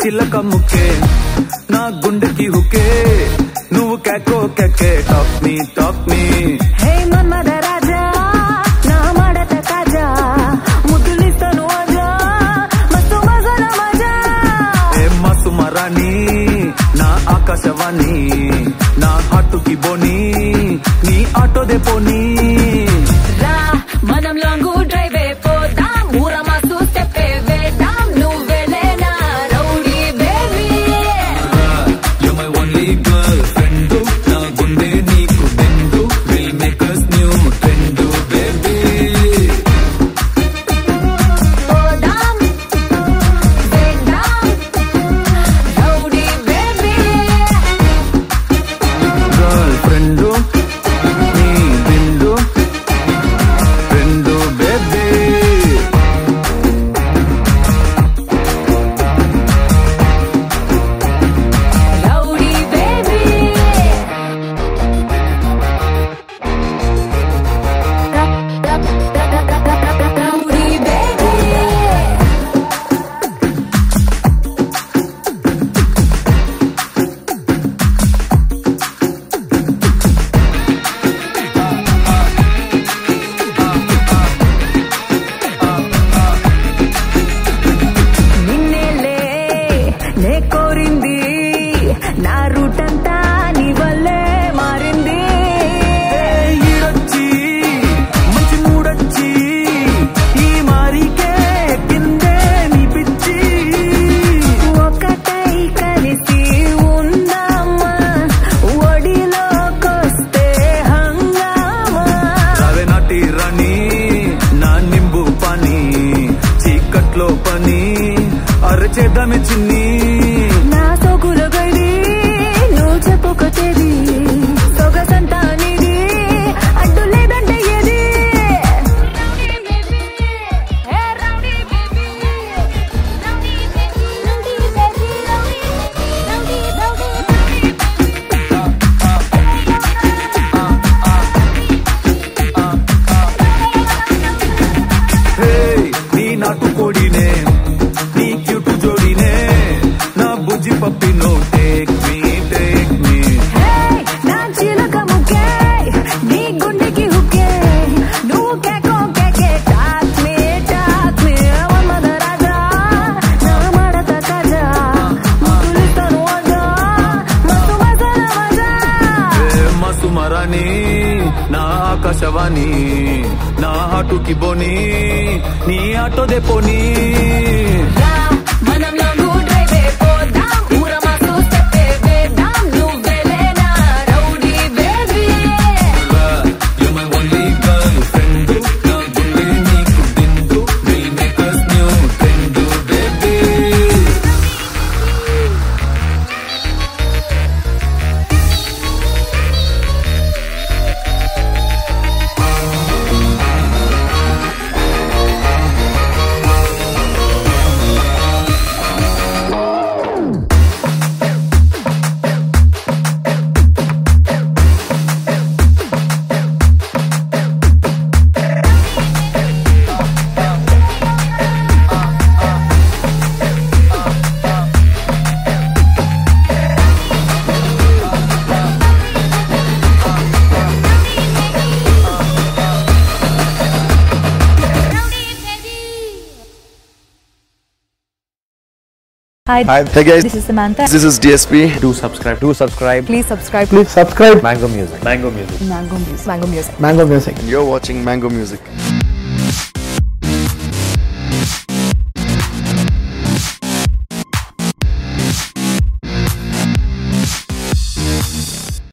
చిల్లక ముక్కే నా గుండెకి హుకే నువ్వు కేకో కేకే talk me talk me hey Manmadha రాజా నా మడత కాజా ముద్దులిస్తాను అజా మస్తు మజల మజా ఏ మసు మరాని నా ఆకాశవాణి నా హాటుకి బోని నీ ఆటో దే పోనీ రా మనం లాంగ్ డ్రైవ్ పోదాం ఊర మస్తు స్టెప్ వేద్దాం నువ్వెలేనా rowdy baby You're my only girlfriend నా గుండె నీకు బెండు We'll make us new trend baby పోదాం వేద్దాం రౌడీ బేబీ girlfriend నీ బెండు friend baby rowdy baby rowdy baby నిన్నేలే నే కోరింది నా రూట్ అంతా నీ వల్లే మారింది ఈడొచ్చి మంచి మూడొచ్చి ఈ మారికే కిందే నీ పిచ్చి ఒకటై కలిసి ఉందామా ఒడిలోకొస్తే హంగామా రావే నాటి రాణి నా నింబు పని చీకట్లో పని అరచేద్దామే చిన్ని నా సోకుల గడి నువ్వు చెప్పుకొచ్చేది సొగసంతా నీది అడ్డు లేదంటే ఏది హే నీ నాటు కోడినే నీ క్యూటు జోడినే నా బుజ్జి పప్పినో take me take me Hey, నా చిలక ముక్కే నీ గుండెకి హుక్కే నువ్వు కేకో కేకే talk me talk me Manmadha రాజా నా మడత కాజా ముద్దులిస్తాను అజా మస్తు మజల మజా ఏ మసు మరాని నా ఆకాశవాణి నా హాటుకి బోని నీ ఆటో దే పోనీ రా మనం లాంగ్ డ్రైవ్ పోదాం ఊర మస్తు స్టెప్ వేద్దాం నువ్వెలేనా rowdy baby You're my only girlfriend నా గుండె నీకు దిండు We'll make us new trend baby Hi, Hi, hey guys. this is Samantha. This is DSP. do subscribe do subscribe Please subscribe. please subscribe mango music mango music Mango Music. Mango Music. mango music You're watching Mango Music.